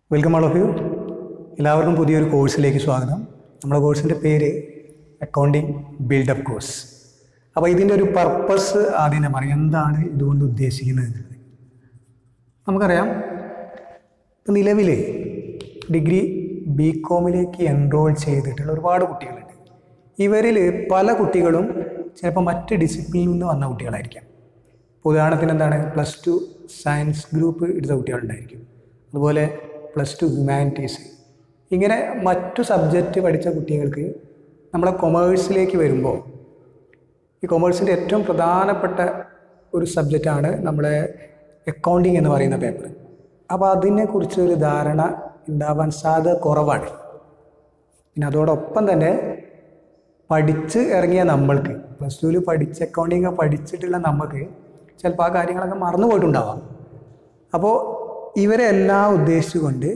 Welcome all of U എല്ലാവർക്കും പുതിയൊരു കോഴ്സിലേക്ക് സ്വാഗതം നമ്മുടെ കോഴ്സിൻ്റെ പേര് അക്കൗണ്ടിങ് ബിൽഡപ്പ് കോഴ്സ് അപ്പോൾ ഇതിൻ്റെ ഒരു പർപ്പസ് ആദ്യം ഞാൻ പറയാം എന്താണ് ഇതുകൊണ്ട് ഉദ്ദേശിക്കുന്നത് എന്നുള്ളത് നമുക്കറിയാം ഇപ്പം നിലവിൽ ഡിഗ്രി ബി കോമിലേക്ക് എൻറോൾ ചെയ്തിട്ടുള്ള ഒരുപാട് കുട്ടികളുണ്ട് ഇവരിൽ പല കുട്ടികളും ചിലപ്പോൾ മറ്റ് ഡിസിപ്ലിനിൽ നിന്ന് വന്ന കുട്ടികളായിരിക്കാം ഇപ്പോൾ ഉദാഹരണത്തിന് എന്താണ് പ്ലസ് ടു സയൻസ് ഗ്രൂപ്പ് എടുത്ത കുട്ടികളുണ്ടായിരിക്കും അതുപോലെ പ്ലസ് ടു ഹ്യൂമാനിറ്റീസ് ഇങ്ങനെ മറ്റു സബ്ജക്റ്റ് പഠിച്ച കുട്ടികൾക്ക് നമ്മളെ കൊമേഴ്സിലേക്ക് വരുമ്പോൾ ഈ കൊമേഴ്സിൻ്റെ ഏറ്റവും പ്രധാനപ്പെട്ട ഒരു സബ്ജക്റ്റാണ് നമ്മളെ അക്കൗണ്ടിങ് എന്ന് പറയുന്ന പേപ്പർ അപ്പോൾ അതിനെക്കുറിച്ച് ഒരു ധാരണ ഉണ്ടാവാൻ സാധ്യത കുറവാണ് പിന്നെ അതോടൊപ്പം തന്നെ പഠിച്ച് ഇറങ്ങിയ നമ്മൾക്ക് പ്ലസ് ടുവിൽ പഠിച്ച് അക്കൗണ്ടിങ് പഠിച്ചിട്ടുള്ള നമുക്ക് ചിലപ്പോൾ ആ കാര്യങ്ങളൊക്കെ മറന്നു പോയിട്ടുണ്ടാവാം അപ്പോൾ ഇവരെ എല്ലാം ഉദ്ദേശിച്ചുകൊണ്ട്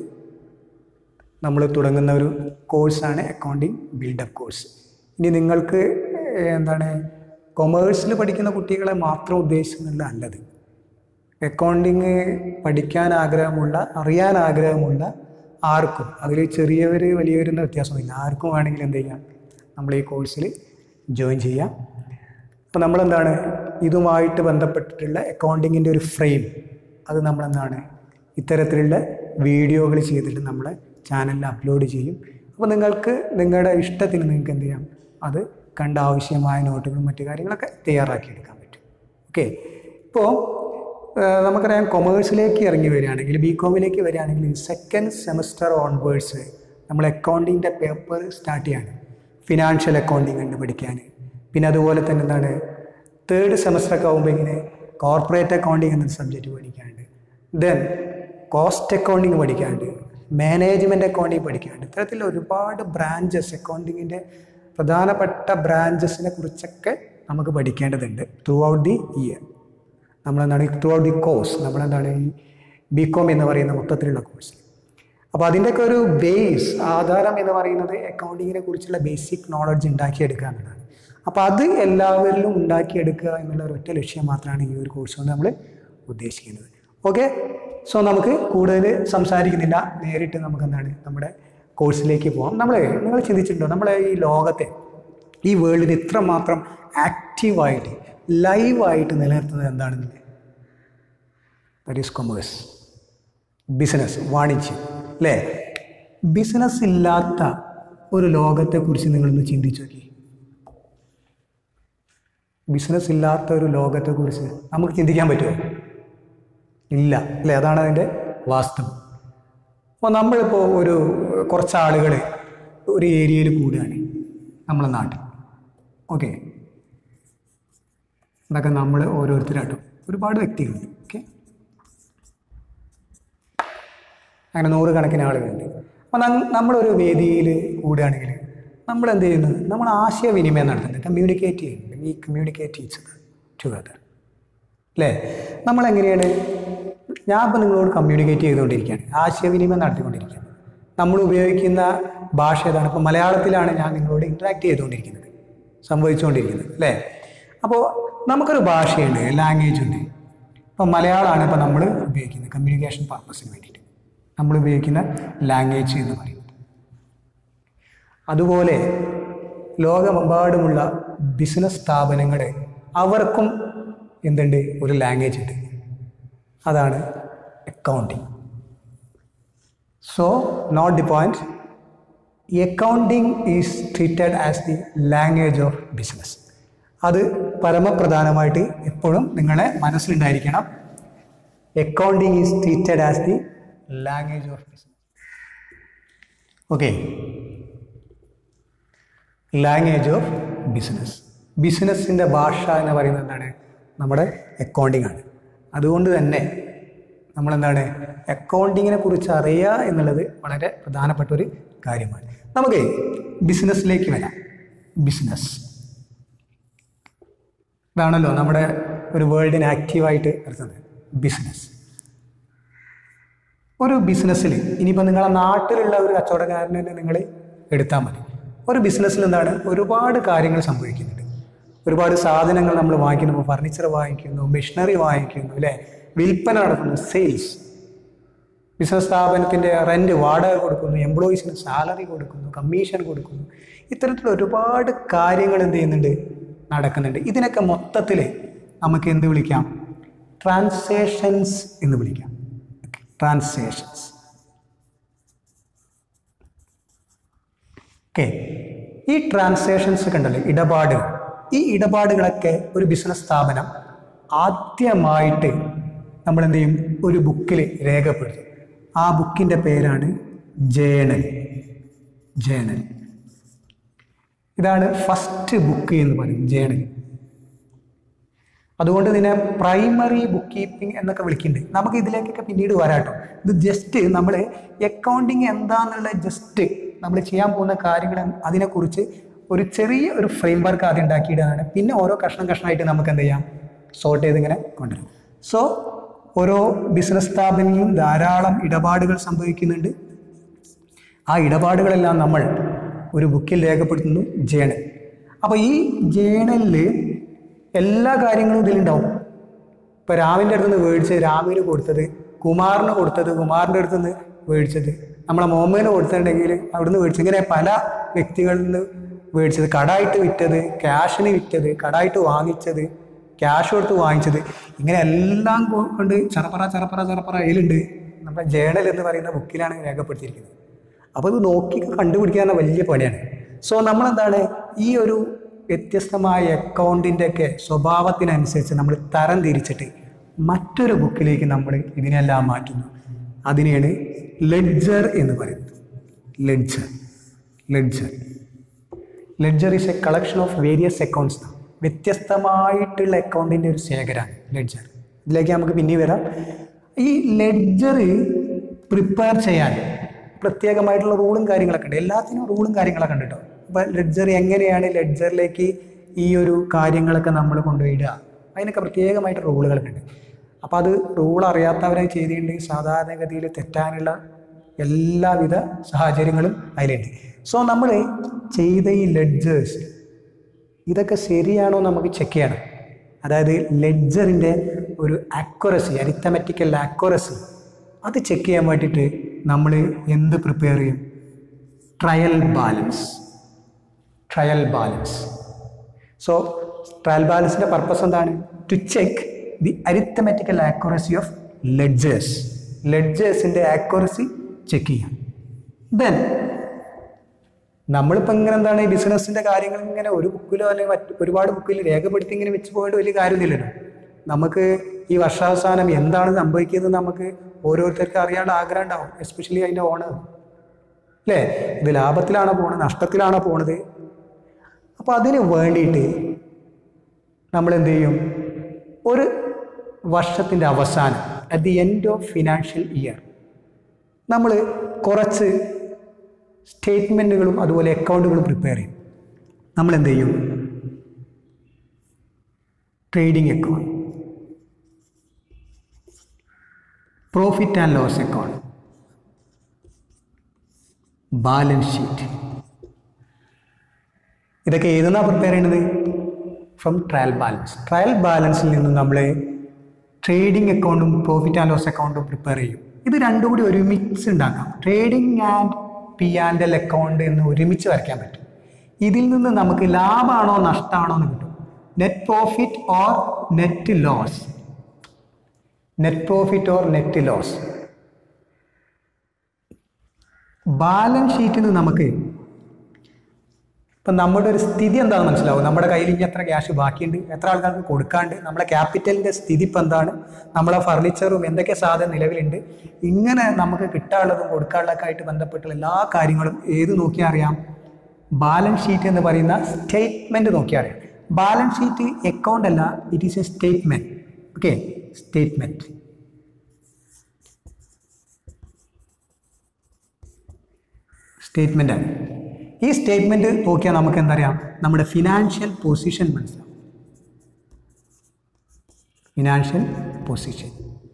നമ്മൾ തുടങ്ങുന്ന ഒരു കോഴ്സാണ് അക്കൗണ്ടിങ് ബിൽഡപ്പ് കോഴ്സ് ഇനി നിങ്ങൾക്ക് ഏഹ്, എന്താണ് കൊമേഴ്സിൽ പഠിക്കുന്ന കുട്ടികളെ മാത്രം ഉദ്ദേശിക്കുന്നില്ല അല്ലത് അക്കൗണ്ടിങ് പഠിക്കാൻ ആഗ്രഹമുള്ള അറിയാൻ ആഗ്രഹമുള്ള ആർക്കും അതിൽ ചെറിയവർ വലിയവരെന്ന വ്യത്യാസമൊന്നുമില്ല ആർക്കും വേണമെങ്കിൽ എന്ത് ചെയ്യാം നമ്മൾ ഈ കോഴ്സിൽ ജോയിൻ ചെയ്യാം അപ്പോൾ നമ്മളെന്താണ് ഇതുമായിട്ട് ബന്ധപ്പെട്ടിട്ടുള്ള അക്കൗണ്ടിങ്ങിൻ്റെ ഒരു ഫ്രെയിം അത് നമ്മളെന്താണ് ഇത്തരത്തിലുള്ള വീഡിയോകൾ ചെയ്തിട്ട് നമ്മളെ ചാനലിൽ അപ്ലോഡ് ചെയ്യും അപ്പോൾ നിങ്ങൾക്ക് നിങ്ങളുടെ ഇഷ്ടത്തിന് നിങ്ങൾക്ക് എന്ത് ചെയ്യാം അത് കണ്ട ആവശ്യമായ നോട്ടുകളും മറ്റു കാര്യങ്ങളൊക്കെ തയ്യാറാക്കിയെടുക്കാൻ പറ്റും ഓക്കെ ഇപ്പോൾ നമുക്കറിയാം കൊമേഴ്സിലേക്ക് ഇറങ്ങി വരികയാണെങ്കിൽ ബി കോമിലേക്ക് വരികയാണെങ്കിൽ സെക്കൻഡ് സെമസ്റ്റർ ഓൺവേഴ്സ് നമ്മൾ അക്കൗണ്ടിങ്ങിൻ്റെ പേപ്പർ സ്റ്റാർട്ട് ചെയ്യാണ് ഫിനാൻഷ്യൽ അക്കൗണ്ടിങ് ഉണ്ട് പഠിക്കാൻ പിന്നെ അതുപോലെ തന്നെ എന്താണ് തേർഡ് സെമസ്റ്റർ ഒക്കെ ആകുമ്പോൾ ഇങ്ങനെ കോർപ്പറേറ്റ് അക്കൗണ്ടിങ് എന്ന സബ്ജക്റ്റ് പഠിക്കാനുണ്ട് ദെൻ കോസ്റ്റ് അക്കൗണ്ടിങ് പഠിക്കാനുണ്ട് മാനേജ്മെൻറ്റ് അക്കൗണ്ടിങ് പഠിക്കാനുണ്ട് ഇത്തരത്തിൽ ഒരുപാട് ബ്രാഞ്ചസ് അക്കൗണ്ടിങ്ങിൻ്റെ പ്രധാനപ്പെട്ട ബ്രാഞ്ചസിനെ കുറിച്ചൊക്കെ നമുക്ക് പഠിക്കേണ്ടതുണ്ട് ത്രൂ ഔട്ട് ദി ഇയർ നമ്മളെന്താണ് ത്രൂ ഔട്ട് ദി കോഴ്സ് നമ്മളെന്താണ് ഈ ബി കോം എന്ന് പറയുന്ന മൊത്തത്തിലുള്ള കോഴ്സ് അപ്പോൾ അതിൻ്റെയൊക്കെ ഒരു ബേസ് ആധാരം എന്ന് പറയുന്നത് അക്കൗണ്ടിങ്ങിനെ കുറിച്ചുള്ള ബേസിക് നോളജ് ഉണ്ടാക്കിയെടുക്കുക എന്നുള്ളതാണ് അപ്പോൾ അത് എല്ലാവരിലും ഉണ്ടാക്കിയെടുക്കുക എന്നുള്ള ഒരു ഒറ്റ ലക്ഷ്യം മാത്രമാണ് ഈ ഒരു കോഴ്സ് കൊണ്ട് നമ്മൾ ഉദ്ദേശിക്കുന്നത് ഓക്കെ സോ നമുക്ക് കൂടുതൽ സംസാരിക്കുന്നില്ല നേരിട്ട് നമുക്ക് എന്താണ് നമ്മുടെ കോഴ്സിലേക്ക് പോകാം നമ്മൾ നിങ്ങൾ ചിന്തിച്ചിട്ടുണ്ടോ നമ്മളെ ഈ ലോകത്തെ ഈ വേൾഡിന് ഇത്രമാത്രം ആക്റ്റീവായിട്ട് ലൈവായിട്ട് നിലനിർത്തുന്നത് എന്താണെന്നില്ലേ ദറ്റ് ഈസ് കൊമേഴ്സ് ബിസിനസ് വാണിജ്യം അല്ലേ ബിസിനസ് ഇല്ലാത്ത ഒരു ലോകത്തെക്കുറിച്ച് നിങ്ങളൊന്ന് ചിന്തിച്ചു നോക്കി ബിസിനസ് ഇല്ലാത്ത ഒരു ലോകത്തെക്കുറിച്ച് നമുക്ക് ചിന്തിക്കാൻ പറ്റുമോ ഇല്ല അല്ലേ അതാണ് അതിൻ്റെ വാസ്തവം അപ്പോൾ നമ്മളിപ്പോൾ ഒരു കുറച്ച് ആളുകൾ ഒരു ഏരിയയിൽ കൂടുകയാണ് നമ്മളെ നാട്ടിൽ ഓക്കെ അതൊക്കെ നമ്മൾ ഓരോരുത്തരായിട്ടും ഒരുപാട് വ്യക്തികളുണ്ട് ഓക്കെ അങ്ങനെ നൂറുകണക്കിന് ആളുകളുണ്ട് അപ്പോൾ നം- നമ്മളൊരു വേദിയിൽ കൂടുകയാണെങ്കിൽ നമ്മൾ എന്ത് ചെയ്യുന്നു നമ്മൾ ആശയവിനിമയം നടത്തുന്നത് കമ്മ്യൂണിക്കേറ്റ് ചെയ്യുന്നുണ്ട് വി കമ്മ്യൂണിക്കേറ്റ് ഈച്ച് ടുഗദർ അല്ലേ നമ്മളെങ്ങനെയാണ് ഞാൻ ഇപ്പോൾ നിങ്ങളോട് കമ്മ്യൂണിക്കേറ്റ് ചെയ്തുകൊണ്ടിരിക്കുകയാണ് ആശയവിനിമയം നടത്തിക്കൊണ്ടിരിക്കുകയാണ് നമ്മൾ ഉപയോഗിക്കുന്ന ഭാഷ ഏതാണ് ഇപ്പോൾ മലയാളത്തിലാണ് ഞാൻ നിങ്ങളോട് ഇൻട്രാക്ട് ചെയ്തുകൊണ്ടിരിക്കുന്നത് സംഭവിച്ചുകൊണ്ടിരിക്കുന്നത് അല്ലേ അപ്പോൾ നമുക്കൊരു ഭാഷയുണ്ട് ലാംഗ്വേജ് ഉണ്ട് ഇപ്പോൾ മലയാളമാണ് ഇപ്പോൾ നമ്മൾ ഉപയോഗിക്കുന്നത് കമ്മ്യൂണിക്കേഷൻ പർപ്പസിന് വേണ്ടിയിട്ട് നമ്മൾ ഉപയോഗിക്കുന്ന ലാംഗ്വേജ് എന്ന് പറയുന്നത് അതുപോലെ ലോകമെമ്പാടുമുള്ള ബിസിനസ് സ്ഥാപനങ്ങൾ അവർക്കും എന്തുണ്ട് ഒരു ലാംഗ്വേജ് ഉണ്ട് അതാണ് accounting so note the point accounting is treated as the language of business അത് പരമപ്രധാനമായിട്ട് എപ്പോഴും നിങ്ങളെ മനസ്സിലുണ്ടായിരിക്കണം accounting is treated as the language of business okay language of business ബിസിനസ്സിൻ്റെ ഭാഷ എന്ന് പറയുന്നത് എന്താണ് നമ്മുടെ അക്കൗണ്ടിങ് ആണ് അതുകൊണ്ട് തന്നെ നമ്മളെന്താണ് അക്കൗണ്ടിങ്ങിനെ കുറിച്ച് അറിയുക എന്നുള്ളത് വളരെ പ്രധാനപ്പെട്ട ഒരു കാര്യമാണ് നമുക്ക് ബിസിനസ്സിലേക്ക് വരാം ബിസിനസ് ഇതാണല്ലോ നമ്മുടെ ഒരു വേൾഡിനെ ആക്റ്റീവായിട്ട് നിർത്തുന്നത് ബിസിനസ് ഒരു ബിസിനസ്സിൽ ഇനിയിപ്പോൾ നിങ്ങളെ നാട്ടിലുള്ള ഒരു കച്ചവടക്കാരനെ തന്നെ നിങ്ങൾ എടുത്താൽ മതി ഒരു ബിസിനസ്സിൽ എന്താണ് ഒരുപാട് കാര്യങ്ങൾ സംഭവിക്കുന്നുണ്ട് ഒരുപാട് സാധനങ്ങൾ നമ്മൾ വാങ്ങിക്കുന്നു ഫർണിച്ചർ വാങ്ങിക്കുന്നു മെഷീനറി വാങ്ങിക്കുന്നു അല്ലേ വിൽപ്പന നടത്തുന്നു സെയിൽസ് ബിസിനസ് സ്ഥാപനത്തിൻ്റെ റെൻറ്റ് വാടക കൊടുക്കുന്നു എംപ്ലോയീസിന് സാലറി കൊടുക്കുന്നു കമ്മീഷൻ കൊടുക്കുന്നു ഇത്തരത്തിലുള്ള ഒരുപാട് കാര്യങ്ങൾ എന്ത് ചെയ്യുന്നുണ്ട് നടക്കുന്നുണ്ട് ഇതിനൊക്കെ മൊത്തത്തിൽ നമുക്ക് എന്ത് വിളിക്കാം ട്രാൻസാക്ഷൻസ് എന്ന് വിളിക്കാം ട്രാൻസാക്ഷൻസ് ഓക്കെ ഈ ട്രാൻസാക്ഷൻസ് കണ്ടല്ലോ ഇടപാടുകൾ ഈ ഇടപാടുകളൊക്കെ ഒരു ബിസിനസ് സ്ഥാപനം ആദ്യമായിട്ട് നമ്മൾ എന്ത് ചെയ്യും ഒരു ബുക്കിൽ രേഖപ്പെടുത്തും ആ ബുക്കിൻ്റെ പേരാണ് ജേണൽ ജേണൽ ഇതാണ് ഫസ്റ്റ് ബുക്ക് എന്ന് പറയുന്നത് ജേണൽ അതുകൊണ്ട് ഇതിനെ പ്രൈമറി ബുക്ക് കീപ്പിംഗ് എന്നൊക്കെ വിളിക്കുന്നുണ്ട് നമുക്ക് ഇതിലേക്കൊക്കെ പിന്നീട് വരാട്ടോ ഇത് ജസ്റ്റ് നമ്മൾ അക്കൗണ്ടിങ് എന്താന്നുള്ള ജസ്റ്റ് നമ്മൾ ചെയ്യാൻ പോകുന്ന കാര്യങ്ങൾ അതിനെക്കുറിച്ച് ഒരു ചെറിയ ഒരു ഫ്രെയിം വർക്ക് ആദ്യം ഉണ്ടാക്കിയിടുകയാണ് പിന്നെ ഓരോ കഷ്ണം കഷ്ണമായിട്ട് നമുക്ക് എന്ത് ചെയ്യാം സോർട്ട് ചെയ്ത് ഇങ്ങനെ കൊണ്ടുവരും സോ ഓരോ ബിസിനസ് സ്ഥാപനങ്ങളിലും ധാരാളം ഇടപാടുകൾ സംഭവിക്കുന്നുണ്ട് ആ ഇടപാടുകളെല്ലാം നമ്മൾ ഒരു ബുക്കിൽ രേഖപ്പെടുത്തുന്നു ജേണൽ അപ്പോൾ ഈ ജേണലിൽ എല്ലാ കാര്യങ്ങളും ഇതിലുണ്ടാവും ഇപ്പോൾ രാമിൻ്റെ അടുത്ത് നിന്ന് മേടിച്ചത് രാമിന് കൊടുത്തത് കുമാറിന് കൊടുത്തത് കുമാറിൻ്റെ അടുത്ത് നിന്ന് മേടിച്ചത് നമ്മളെ മോമേന് കൊടുത്തിട്ടുണ്ടെങ്കിൽ അവിടുന്ന് മേടിച്ചത് ഇങ്ങനെ പല വ്യക്തികളിൽ നിന്ന് മേടിച്ചത് കടായിട്ട് വിറ്റത് ക്യാഷിന് വിറ്റത് കടായിട്ട് വാങ്ങിച്ചത് ക്യാഷ് കൊടുത്ത് വാങ്ങിച്ചത് ഇങ്ങനെ എല്ലാം കൊ- കൊണ്ട് ചറപ്പറ ചറപ്പറ ചറപ്പറ അതിലുണ്ട് നമ്മുടെ ജേണൽ എന്ന് പറയുന്ന ബുക്കിലാണ് രേഖപ്പെടുത്തിയിരിക്കുന്നത് അപ്പോൾ ഇത് നോക്കി കണ്ടുപിടിക്കാൻ വലിയ പണിയാണ് സോ നമ്മളെന്താണ് ഈ ഒരു വ്യത്യസ്തമായ അക്കൗണ്ടിൻ്റെ ഒക്കെ സ്വഭാവത്തിനനുസരിച്ച് നമ്മൾ തരം തിരിച്ചിട്ട് മറ്റൊരു ബുക്കിലേക്ക് നമ്മൾ ഇതിനെല്ലാം മാറ്റുന്നു അതിനെയാണ് ലെഡ്ജർ എന്ന് പറയുന്നത് ledger ledger ledger is a collection of various accounts വ്യത്യസ്തമായിട്ടുള്ള അക്കൗണ്ടിൻ്റെ ഒരു ശേഖരമാണ് ലെഡ്ജർ ഇതിലേക്ക് നമുക്ക് പിന്നെ വരാം ഈ ലെഡ്ജർ പ്രിപ്പയർ ചെയ്യാൻ പ്രത്യേകമായിട്ടുള്ള റൂളും കാര്യങ്ങളൊക്കെ ഉണ്ട് എല്ലാത്തിനും റൂളും കാര്യങ്ങളൊക്കെ ഉണ്ട് കേട്ടോ അപ്പം ലെഡ്ജർ എങ്ങനെയാണ് ലെഡ്ജറിലേക്ക് ഈ ഒരു കാര്യങ്ങളൊക്കെ നമ്മൾ കൊണ്ടുപോയിടുക അതിനൊക്കെ പ്രത്യേകമായിട്ട് റൂളുകളൊക്കെ ഉണ്ട് അപ്പോൾ അത് റൂൾ അറിയാത്തവരെ ചെയ്തിട്ടുണ്ടെങ്കിൽ സാധാരണഗതിയിൽ തെറ്റാനുള്ള എല്ലാവിധ സാഹചര്യങ്ങളും അതിലുണ്ട് സോ നമ്മൾ ചെയ്ത ഈ ലെഡ്ജേഴ്സ് ഇതൊക്കെ ശരിയാണോ നമുക്ക് ചെക്ക് ചെയ്യണം അതായത് ലെഡ്ജറിൻ്റെ ഒരു ആക്യുറസി അരിത്തമെറ്റിക്കൽ ആക്യുറസി അത് ചെക്ക് ചെയ്യാൻ വേണ്ടിയിട്ട് നമ്മൾ എന്ത് പ്രിപ്പയർ ചെയ്യും trial balance trial balance so trial ബാലൻസിൻ്റെ പർപ്പസ് എന്താണ് to check the arithmetical accuracy of ledgers ലെഡ്ജേഴ്സിൻ്റെ ആക്യുറസി ചെക്ക് ചെയ്യാം ദെൻ നമ്മളിപ്പോൾ ഇങ്ങനെ എന്താണ് ഈ ബിസിനസ്സിൻ്റെ കാര്യങ്ങൾ ഇങ്ങനെ ഒരു ബുക്കിലോ അല്ലെങ്കിൽ മറ്റ് ഒരുപാട് ബുക്കിൽ രേഖപ്പെടുത്തി ഇങ്ങനെ വെച്ച് പോകേണ്ട വലിയ കാര്യമൊന്നുമില്ലല്ലോ നമുക്ക് ഈ വർഷാവസാനം എന്താണ് സംഭവിക്കുന്നത് നമുക്ക് ഓരോരുത്തർക്ക് അറിയാനുള്ള ആഗ്രഹം ഉണ്ടാവും എസ്പെഷ്യലി അതിൻ്റെ ഓണർ അല്ലേ ഇത് ലാഭത്തിലാണോ പോണത് നഷ്ടത്തിലാണോ പോണത് അപ്പോൾ അതിന് വേണ്ടിയിട്ട് നമ്മൾ എന്ത് ചെയ്യും ഒരു വർഷത്തിൻ്റെ അവസാനം at the end of financial year നമ്മൾ കുറച്ച് സ്റ്റേറ്റ്മെൻറ്റുകളും അതുപോലെ അക്കൗണ്ടുകളും പ്രിപ്പയർ ചെയ്യും നമ്മൾ എന്ത് ചെയ്യും trading account profit and loss account balance sheet ഇതൊക്കെ ഏതെന്നാ പ്രിപ്പയർ ചെയ്യുന്നത് ഫ്രം ട്രയൽ ബാലൻസ് ട്രയൽ ബാലൻസിൽ നിന്നും നമ്മൾ ട്രേഡിംഗ് അക്കൗണ്ടും പ്രോഫിറ്റ് ആൻഡ് ലോസ് അക്കൗണ്ടും പ്രിപ്പയർ ചെയ്യും ഇത് രണ്ടും കൂടി ഒരുമിച്ച് ഉണ്ടാക്കാം trading and P and L account എന്ന് ഒരുമിച്ച് വരയ്ക്കാൻ പറ്റും ഇതിൽ നിന്ന് നമുക്ക് ലാഭമാണോ നഷ്ടമാണോ എന്ന് കിട്ടും net profit or net loss net profit or net loss balance ഷീറ്റിൽ നിന്ന് നമുക്ക് ഇപ്പം നമ്മുടെ ഒരു സ്ഥിതി എന്താണെന്ന് മനസ്സിലാവും നമ്മുടെ കയ്യിൽ ഇനി എത്ര ക്യാഷ് ബാക്കിയുണ്ട് എത്ര ആൾക്കാർക്ക് കൊടുക്കാണ്ട് നമ്മളെ ക്യാപിറ്റലിൻ്റെ സ്ഥിതി ഇപ്പം എന്താണ് നമ്മളെ ഫർണിച്ചറും എന്തൊക്കെ സാധനം നിലവിലുണ്ട് ഇങ്ങനെ നമുക്ക് കിട്ടാനുള്ളതും കൊടുക്കാനുള്ളതൊക്കെ ആയിട്ട് ബന്ധപ്പെട്ടുള്ള എല്ലാ കാര്യങ്ങളും ഏത് നോക്കിയാൽ അറിയാം ബാലൻസ് ഷീറ്റ് എന്ന് പറയുന്ന സ്റ്റേറ്റ്മെൻറ്റ് നോക്കിയാൽ അറിയാം ബാലൻസ് ഷീറ്റ് അക്കൗണ്ട് അല്ല it is a statement okay statement statement ആണ് ഈ സ്റ്റേറ്റ്മെൻറ്റ് നോക്കിയാൽ നമുക്ക് എന്തറിയാം നമ്മുടെ ഫിനാൻഷ്യൽ പൊസിഷൻ മനസ്സിലാവും ഫിനാൻഷ്യൽ പൊസിഷൻ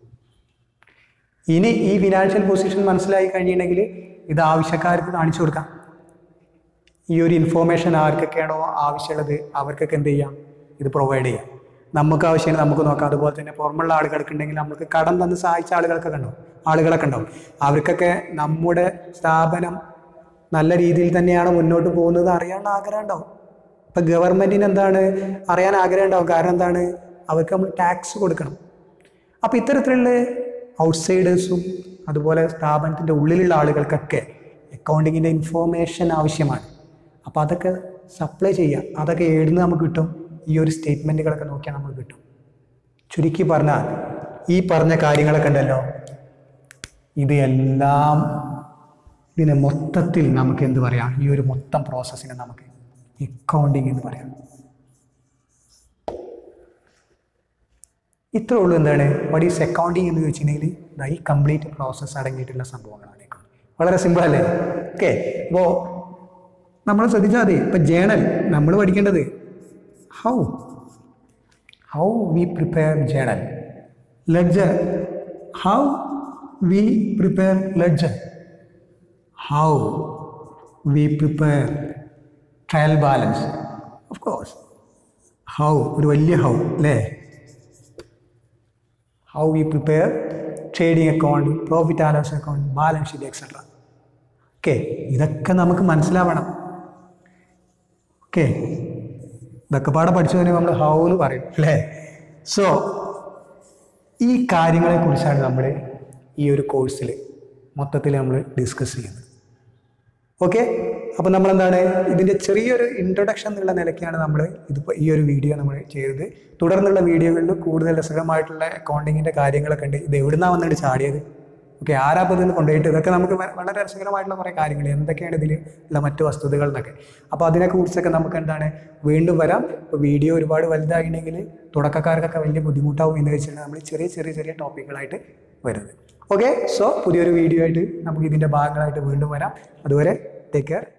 ഇനി ഈ ഫിനാൻഷ്യൽ പൊസിഷൻ മനസ്സിലായി കഴിഞ്ഞിട്ടുണ്ടെങ്കിൽ ഇത് ആവശ്യക്കാർക്ക് കാണിച്ചു കൊടുക്കാം ഈ ഒരു ഇൻഫോർമേഷൻ ആർക്കൊക്കെയാണോ ആവശ്യമുള്ളത് അവർക്കൊക്കെ എന്ത് ചെയ്യാം ഇത് പ്രൊവൈഡ് ചെയ്യാം നമുക്ക് ആവശ്യമാണ് നമുക്ക് നോക്കാം അതുപോലെ തന്നെ പുറമുള്ള ആളുകൾക്ക് ഉണ്ടെങ്കിൽ നമുക്ക് കടം തന്ന് സഹായിച്ച ആളുകൾക്കൊക്കെ ഉണ്ടോ ആളുകളൊക്കെ ഉണ്ടാവും അവർക്കൊക്കെ നമ്മുടെ സ്ഥാപനം നല്ല രീതിയിൽ തന്നെയാണ് മുന്നോട്ട് പോകുന്നത് അറിയാൻ ആഗ്രഹം ഉണ്ടാവും ഇപ്പം ഗവൺമെൻറ്റിന് എന്താണ് അറിയാൻ ആഗ്രഹം ഉണ്ടാവും കാരണം എന്താണ് അവർക്ക് നമ്മൾ ടാക്സ് കൊടുക്കണം അപ്പോൾ ഇത്തരത്തിലുള്ള ഔട്ട്സൈഡേഴ്സും അതുപോലെ സ്ഥാപനത്തിൻ്റെ ഉള്ളിലുള്ള ആളുകൾക്കൊക്കെ അക്കൗണ്ടിങ്ങിൻ്റെ ഇൻഫോർമേഷൻ ആവശ്യമാണ് അപ്പോൾ അതൊക്കെ സപ്ലൈ ചെയ്യാം അതൊക്കെ എഴുതുന്ന നമുക്ക് കിട്ടും ഈ ഒരു സ്റ്റേറ്റ്മെൻറ്റുകളൊക്കെ നോക്കിയാൽ നമുക്ക് കിട്ടും ചുരുക്കി പറഞ്ഞാൽ ഈ പറഞ്ഞ കാര്യങ്ങളൊക്കെ ഉണ്ടല്ലോ ഇത് എല്ലാം ഇതിനെ മൊത്തത്തിൽ നമുക്ക് എന്ത് പറയാം ഈ ഒരു മൊത്തം പ്രോസസ്സിനെ നമുക്ക് അക്കൗണ്ടിങ് എന്ന് പറയാം ഇത്രേ ഉള്ളൂ എന്താണ് വട്ട് ഈസ് അക്കൗണ്ടിങ് എന്ന് ചോദിച്ചിട്ടുണ്ടെങ്കിൽ ദാ ഈ കംപ്ലീറ്റ് പ്രോസസ്സ് അടങ്ങിയിട്ടുള്ള സംഭവങ്ങളാണ് accounting. വളരെ സിമ്പിൾ അല്ലേ ഓക്കെ അപ്പോൾ നമ്മൾ ശ്രദ്ധിച്ചാൽ മതി ഇപ്പം ജേണൽ നമ്മൾ പഠിക്കേണ്ടത് how how we prepare journal ledger how we prepare ledger how we prepare trial balance of course how ഒരു വലിയ ഹൗ അല്ലേ how we prepare trading account profit and loss account balance sheet etcetera okay ഇതൊക്കെ നമുക്ക് മനസ്സിലാവണം okay ഇതൊക്കെ പാടെ പഠിച്ചു തന്നെ നമ്മൾ ഹൗ എന്ന് പറയും അല്ലേ സോ ഈ കാര്യങ്ങളെക്കുറിച്ചാണ് നമ്മൾ ഈ ഒരു കോഴ്സിൽ മൊത്തത്തിൽ നമ്മൾ ഡിസ്കസ് ചെയ്യുന്നത് ഓക്കെ അപ്പോൾ നമ്മളെന്താണ് ഇതിൻ്റെ ചെറിയൊരു ഇൻട്രൊഡക്ഷൻ എന്നുള്ള നിലയ്ക്കാണ് നമ്മൾ ഇതിപ്പോൾ ഈ ഒരു വീഡിയോ നമ്മൾ ചെയ്തത് തുടർന്നുള്ള വീഡിയോകളിൽ കൂടുതൽ രസകരമായിട്ടുള്ള അക്കൗണ്ടിങ്ങിൻ്റെ കാര്യങ്ങളൊക്കെ ഉണ്ട് ഇത് എവിടുന്നാണ് വന്നിട്ട് ചാടിയത് ഓക്കെ ആരാപ്പോൾ ഇതിൽ കൊണ്ടുപോയിട്ട് ഇതൊക്കെ നമുക്ക് വ- വളരെ രസകരമായിട്ടുള്ള കുറേ കാര്യങ്ങൾ എന്തൊക്കെയാണ് ഇതിൽ ഉള്ള മറ്റു വസ്തുതകൾ എന്നൊക്കെ അപ്പോൾ അതിനെക്കുറിച്ചൊക്കെ നമുക്ക് എന്താണ് വീണ്ടും വരാം ഇപ്പോൾ വീഡിയോ ഒരുപാട് വലുതായിട്ടുണ്ടെങ്കിൽ തുടക്കക്കാർക്കൊക്കെ വലിയ ബുദ്ധിമുട്ടാവും എന്ന് വെച്ചിട്ടുണ്ടെങ്കിൽ നമ്മൾ ചെറിയ ചെറിയ ചെറിയ ടോപ്പിക്കുകളായിട്ട് വരുന്നത് ഓക്കെ സോ പുതിയൊരു വീഡിയോ ആയിട്ട് നമുക്ക് ഇതിൻ്റെ ഭാഗങ്ങളായിട്ട് വീണ്ടും വരാം അതുവരെ ടേക്ക് കെയർ